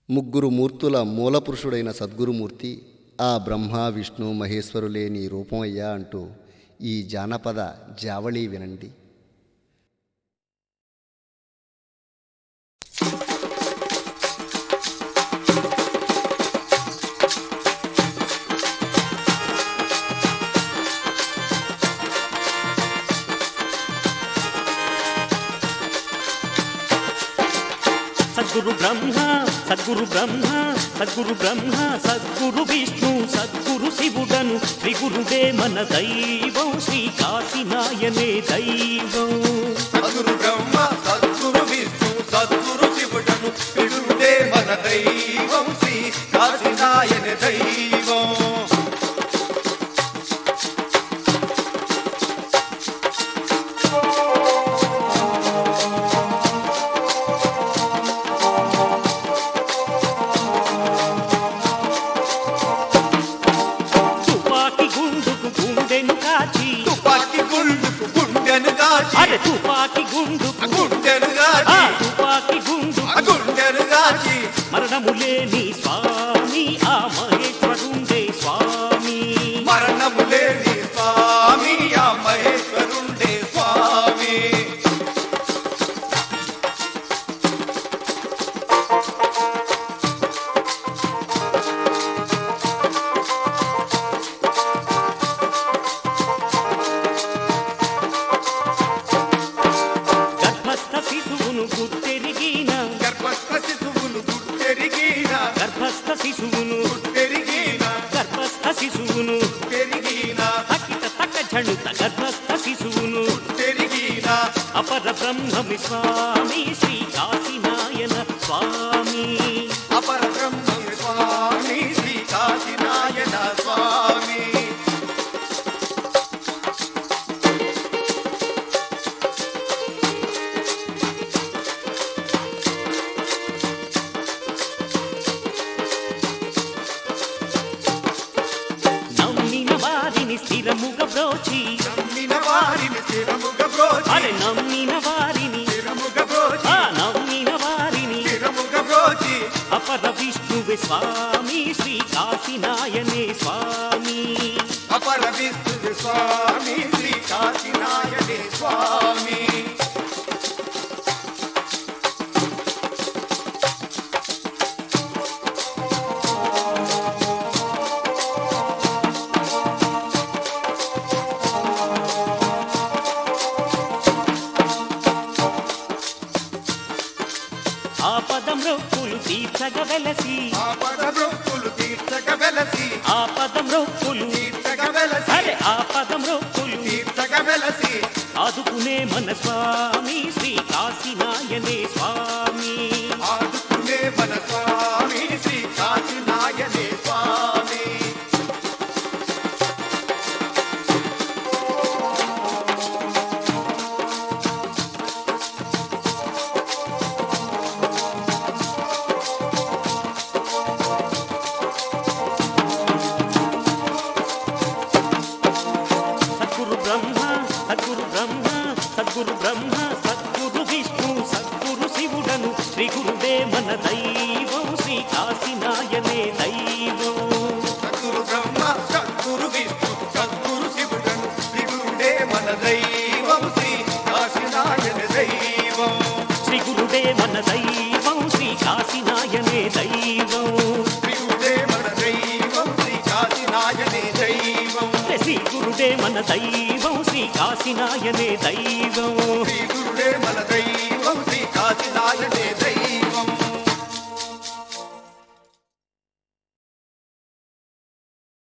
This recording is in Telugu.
ముగ్గురు మూర్తుల మూలపురుషుడైన సద్గురుమూర్తి ఆ బ్రహ్మ విష్ణు మహేశ్వరులే నీ రూపం అయ్యా అంటూ ఈ జానపద జావళి వినండి సద్గురు బ్రహ్మ సద్గురు బ్రహ్మ సద్గురు బ్రహ్మ సద్గురు విష్ణు సద్గురు శివుడను త్రిగురుడే మన దైవం శ్రీ కాశీనాయనే దైవం సద్గురు బ్రహ్మ సద్గురు విష్ణు సద్గురు శివుడను విడుడే మన దైవం శ్రీ కాశీనాయన దైవం తుపాకి గుండుకు గుండెను కాచి తుపాకి గుండుకు గుండెను కాచి అరే తుపాకి గుండుకు గుండెను ఆ కాచి తుపాకి గుండుకు గుండెను కాచి మరణము లేని స్వామి ఆ మహేశ్వరుండే స్వామి మరణము లేని స్వామి ఆ మహేశ్వరుండే స్వామి గర్భస్థ శిశువును గుర్తెరిగిన గర్భస్థ శిశువును గుట్టెరిగిన గర్భస్థ శిశువును గుట్టెరిగిన గర్భస్థ శిశువును పెరిగిన తకిట తక జణుత గర్భస్థ శిశువును పెరిగిన అపర బ్రహ్మమి స్వామి శ్రీ కాశీనాయన స్వామి అపర బ్రహ్మ స్వామి శ్రీ కాశీనాయన స్వామి నమ్మిన వారిని స్థిరముగ బ్రోచి నమ్మిన వారిని స్థిరముగ బ్రోచి అరే నమ్మిన వారిని స్థిరముగ బ్రోచి ఆ నమ్మిన వారిని స్థిరముగ బ్రోచి అపర విష్ణువే స్వామి శ్రీ కాశీనాయనే స్వామి అపర విష్ణు స్వామి శ్రీ కాశీనాయనే స్వామి ఆపదం రొప్పులు తీర్చగ వెలసి ఆపద బ్రొక్కులు తీర్చక వెలసి ఆపదం రొప్పులు తీర్చక వెలసి అరే ఆపదం రొప్పులు తీర్చక వెలసి ఆదుకునే మన స్వామి శ్రీ కాశీనాయనే స్వామి ఆదుకునే మన స్వామి శ్రీ కాశీనాయనే స్వామి సద్గురు బ్రహ్మ సద్గురు బ్రహ్మ సద్గురు బ్రహ్మ సద్గురు విష్ణు సద్గురు శివుడను శ్రీ గురుడే మన దైవం శ్రీ కాశీనాయనే దైవం సద్గురు బ్రహ్మ సద్గురు విష్ణు సద్గురు శివుడను శ్రీగురుడే మన దైవం శ్రీ కాశీనాయన దైవం శ్రీ గురుడే మన దైవం శ్రీ కాశీనాయనే దైవం శ్రీగురుడే మన దైవం శ్రీ కాశీనాయనే దైవం శ్రీ గురుడే మన దైవం శ్రీ కాశీనాయనే దైవం శ్రీగురుడే మన దైవం శ్రీ కాశీనాయనే దైవం